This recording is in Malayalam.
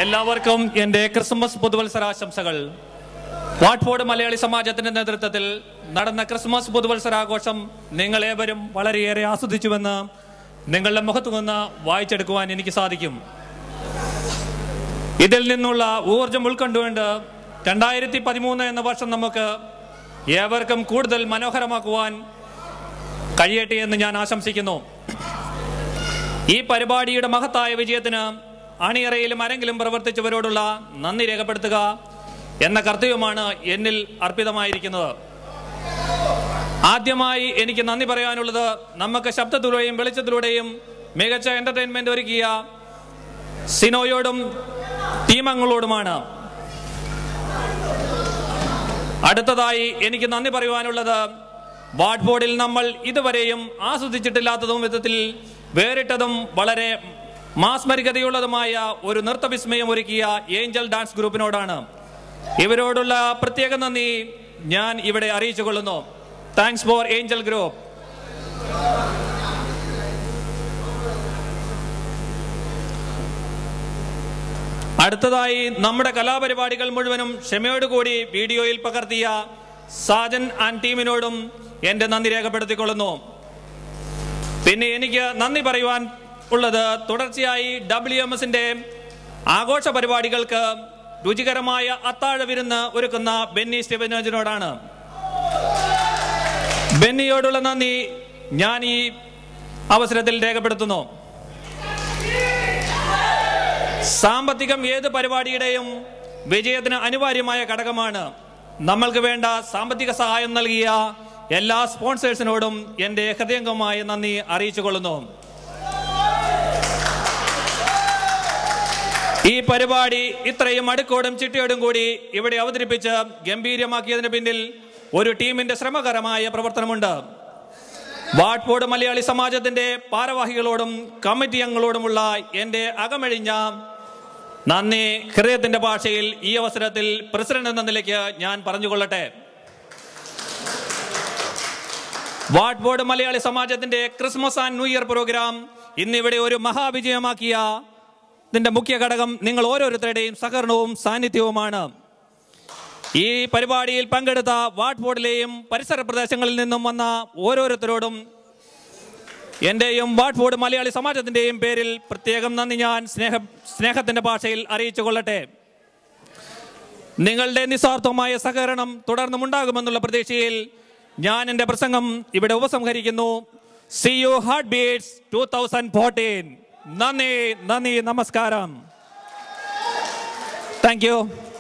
എല്ലാവർക്കും എൻ്റെ ക്രിസ്മസ് പുതുവത്സരാശംസകൾ വാട്ട്ഫോർഡ് മലയാളി സമാജത്തിന്റെ നേതൃത്വത്തിൽ നടന്ന ക്രിസ്മസ് പുതുവത്സരാഘോഷം നിങ്ങളേവരും വളരെയേറെ ആസ്വദിച്ചുവെന്ന് നിങ്ങളുടെ മുഖത്തു നിന്ന് വായിച്ചെടുക്കുവാൻ എനിക്ക് സാധിക്കും ഇതിൽ നിന്നുള്ള ഊർജം ഉൾക്കൊണ്ടുകൊണ്ട് രണ്ടായിരത്തി പതിമൂന്ന് എന്ന വർഷം നമുക്ക് ഏവർക്കും കൂടുതൽ മനോഹരമാക്കുവാൻ കഴിയട്ടെ എന്ന് ഞാൻ ആശംസിക്കുന്നു ഈ പരിപാടിയുടെ മഹത്തായ വിജയത്തിന് അണിയറയിലും അരെങ്കിലും പ്രവർത്തിച്ചവരോടുള്ള നന്ദി രേഖപ്പെടുത്തുക എന്ന കർത്തവ്യമാണ് എന്നിൽ അർപ്പിതമായിരിക്കുന്നത് ആദ്യമായി എനിക്ക് നന്ദി പറയാനുള്ളത് നമുക്ക് ശബ്ദത്തിലൂടെയും വെളിച്ചത്തിലൂടെയും മികച്ച എന്റർടൈൻമെന്റ് ഒരുക്കിയ സിനോയോടും ടീമംഗങ്ങളോടുമാണ് അടുത്തതായി എനിക്ക് നന്ദി പറയുവാനുള്ളത് വാർഡ് ബോർഡിൽ നമ്മൾ ഇതുവരെയും ആസ്വദിച്ചിട്ടില്ലാത്തതും വിധത്തിൽ വേറിട്ടതും വളരെ മാസ്മരികതയുള്ളതുമായ ഒരു നൃത്തവിസ്മയം ഒരുക്കിയ ഏഞ്ചൽ ഡാൻസ് ഗ്രൂപ്പിനോടാണ് ഇവരോടുള്ള പ്രത്യേക നന്ദി ഞാൻ ഇവിടെ അറിയിച്ചു കൊള്ളുന്നു താങ്ക്സ് ഫോർ ഏഞ്ചൽ ഗ്രൂപ്പ് അടുത്തതായി നമ്മുടെ കലാപരിപാടികൾ മുഴുവനും ക്ഷമയോടുകൂടി വീഡിയോയിൽ പകർത്തിയ സാജൻ ആൻഡ് ടീമിനോടും എന്റെ നന്ദി രേഖപ്പെടുത്തിക്കൊള്ളുന്നു പിന്നെ എനിക്ക് നന്ദി പറയുവാൻ ഉള്ളത് തുടർച്ചയായി ഡബ്ല്യു എം എസിന്റെ ആഘോഷ പരിപാടികൾക്ക് രുചികരമായ അത്താഴ വിരുന്ന് ഒരുക്കുന്ന ബെന്നി സ്റ്റെബനോജിനോടാണ് ബെന്നിയോടുള്ള നന്ദി ഞാൻ ഈ അവസരത്തിൽ രേഖപ്പെടുത്തുന്നു സാമ്പത്തികം ഏത് പരിപാടിയുടെയും വിജയത്തിന് അനിവാര്യമായ ഘടകമാണ് നമ്മൾക്ക് വേണ്ട സാമ്പത്തിക സഹായം നൽകിയ എല്ലാ സ്പോൺസേഴ്സിനോടും എൻ്റെ ഹൃദയംഗമായ നന്ദി അറിയിച്ചുകൊള്ളുന്നു ഈ പരിപാടി ഇത്രയും അടുക്കോടും ചിട്ടയോടും കൂടി ഇവിടെ അവതരിപ്പിച്ച് ഗംഭീരമാക്കിയതിന് പിന്നിൽ ഒരു ടീമിന്റെ ശ്രമകരമായ പ്രവർത്തനമുണ്ട് വാട്ട്ഫോർഡ് മലയാളി സമാജത്തിന്റെ ഭാരവാഹികളോടും കമ്മിറ്റി അംഗങ്ങളോടുമുള്ള എൻ്റെ അകമഴിഞ്ഞ നന്ദി ഹൃദയത്തിന്റെ ഭാഷയിൽ ഈ അവസരത്തിൽ പ്രസിഡന്റ് എന്ന നിലയ്ക്ക് ഞാൻ പറഞ്ഞുകൊള്ളട്ടെ വാർഡ് ബോർഡ് മലയാളി സമാജത്തിന്റെ Christmas and new year programme ഇന്നിവിടെ ഒരു മഹാവിജയമാക്കിയ ഇതിന്റെ മുഖ്യ ഘടകം നിങ്ങൾ ഓരോരുത്തരുടെയും സഹകരണവും സാന്നിധ്യവുമാണ് ഈ പരിപാടിയിൽ പങ്കെടുത്ത വാർഡ് ബോർഡിലെയും പരിസര പ്രദേശങ്ങളിൽ നിന്നും വന്ന ഓരോരുത്തരോടും എന്റെയും വാർഡ് ബോർഡ് മലയാളി സമാജത്തിന്റെയും പേരിൽ പ്രത്യേകം നന്ദി ഞാൻ സ്നേഹ സ്നേഹത്തിന്റെ ഭാഷയിൽ അറിയിച്ചു കൊള്ളട്ടെ നിങ്ങളുടെ നിസ്വാർത്ഥമായ സഹകരണം തുടർന്നും ഉണ്ടാകുമെന്നുള്ള പ്രതീക്ഷയിൽ ഞാൻ എൻ്റെ പ്രസംഗം ഇവിടെ ഉപസംഹരിക്കുന്നു see you heart beats two thousand fourteen നന്ദി നന്ദി നമസ്കാരം താങ്ക് യു